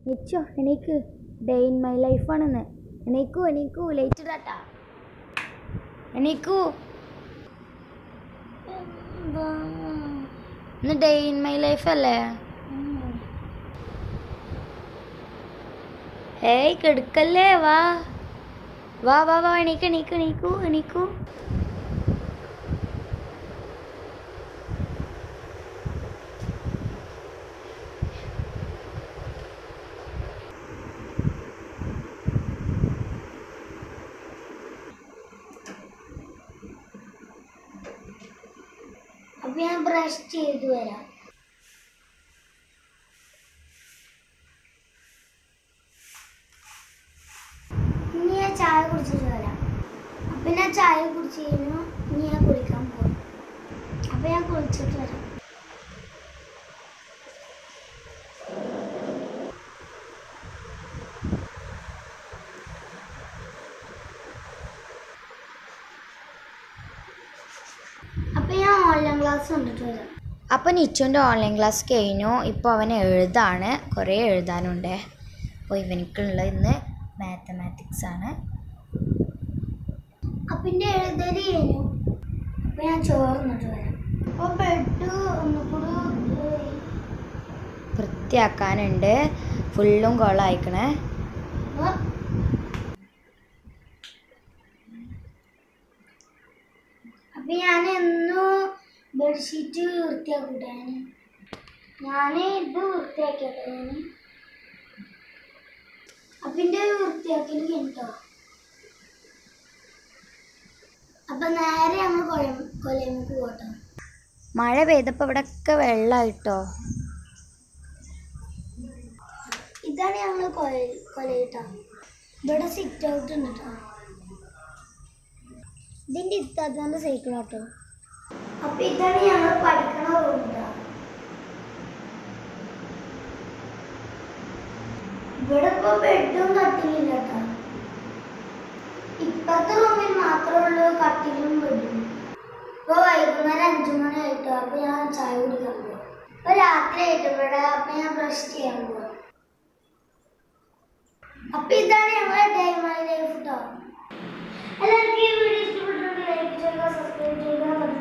നിച്ചോ എണീക്ക് day in my ലൈഫാണെന്ന് എണീക്കൂ എണീക്കൂ ലൈറ്റ് ഇടാട്ടാ എണീക്കൂ ഇന്ന് ഡേ ഇൻ മൈ ലൈഫ് അല്ലേ ഏയ് കെടുക്കല്ലേ വാ വാ വാ വാ എണീക്ക് എണീക്ക് എണീക്കൂ എണീക്കൂ അപ്പൊ ഞാൻ ബ്രഷ് ചെയ്തു വരാം ഇനി ഞാൻ ചായ കുടിച്ചിട്ട് വരാം അപ്പൊ ഞാൻ ചായ കുടിച്ച് കഴിഞ്ഞു ഇനി ഞാൻ കുളിക്കാൻ പോകും അപ്പൊ ഞാൻ കുളിച്ചിട്ട് വരാം അപ്പൊ ഞാൻ ഓൺലൈൻ ക്ലാസ് കണ്ടിട്ട് വരാം അപ്പോൾ നിച്ചുൻ്റെ ഓൺലൈൻ ക്ലാസ് കഴിഞ്ഞു ഇപ്പോൾ അവൻ എഴുതാണ് കുറേ എഴുതാനുണ്ട് അപ്പോൾ ഇവനിക്കുള്ള ഇന്ന് മാത്തമാറ്റിക്സ് ആണ് അപ്പം എൻ്റെ എഴുതല് കഴിഞ്ഞു അപ്പോൾ ഞാൻ ചോർന്നിട്ട് വരാം അപ്പോൾ ബെഡ് ഒന്നുകൂടി വൃത്തിയാക്കാനുണ്ട് ഫുള്ളും കൊളായിക്കണേ അപ്പൊ ഞാൻ എന്നും ബെഡ്ഷീറ്റ് വൃത്തിയാക്കട്ടെ ഞാൻ ഇത് വൃത്തിയാക്കിയട്ടെ ഞാൻ അപ്പൊ എന്റെ വൃത്തിയാക്കൽ കഴിഞ്ഞോ അപ്പൊ നേരെ നമ്മൾ കൊല കൊലമുക്ക് പോട്ടോ മഴ പെയ്തപ്പോൾ ഇവിടെയൊക്കെ വെള്ളമായിട്ടോ ഇതാണ് ഞങ്ങൾ കൊല കൊലയിട്ടോ ഇവിടെ സിറ്റ് ഔട്ട് ഉണ്ട് കേട്ടോ ഇതിന്റെ ഇത്താത്തന്റെ സൈക്കിൾ ആട്ടോ അപ്പൊ ഇതാണ് ഞങ്ങൾ പഠിക്കണ റൂം ഇവിടെ ഇപ്പൊ ബെഡും കട്ടിലില്ല കേട്ടോ ഇപ്പത്തെ റൂമിൽ മാത്രമേ ഉള്ളൂ കട്ടിലും ബെഡും ഇപ്പൊ വൈകുന്നേരം അഞ്ചു മണി ആയിട്ടോ അപ്പൊ ഞാൻ ചായ കുടിക്കാൻ പോകും ഇപ്പൊ രാത്രി ആയിട്ട് ഇവിടെ അപ്പൊ ഞാൻ ബ്രഷ് ചെയ്യാൻ പോവാം അപ്പൊ ഇതാണ് ഞങ്ങളുടെ ഡേ മൈ ലൈഫ് കേട്ടോ എല്ലാവർക്കും ഈ വീഡിയോ ഇഷ്ടപ്പെട്ടിട്ടുണ്ടെങ്കിൽ ലൈക്ക് ചെയ്യുക സബ്സ്ക്രൈബ് ചെയ്യുക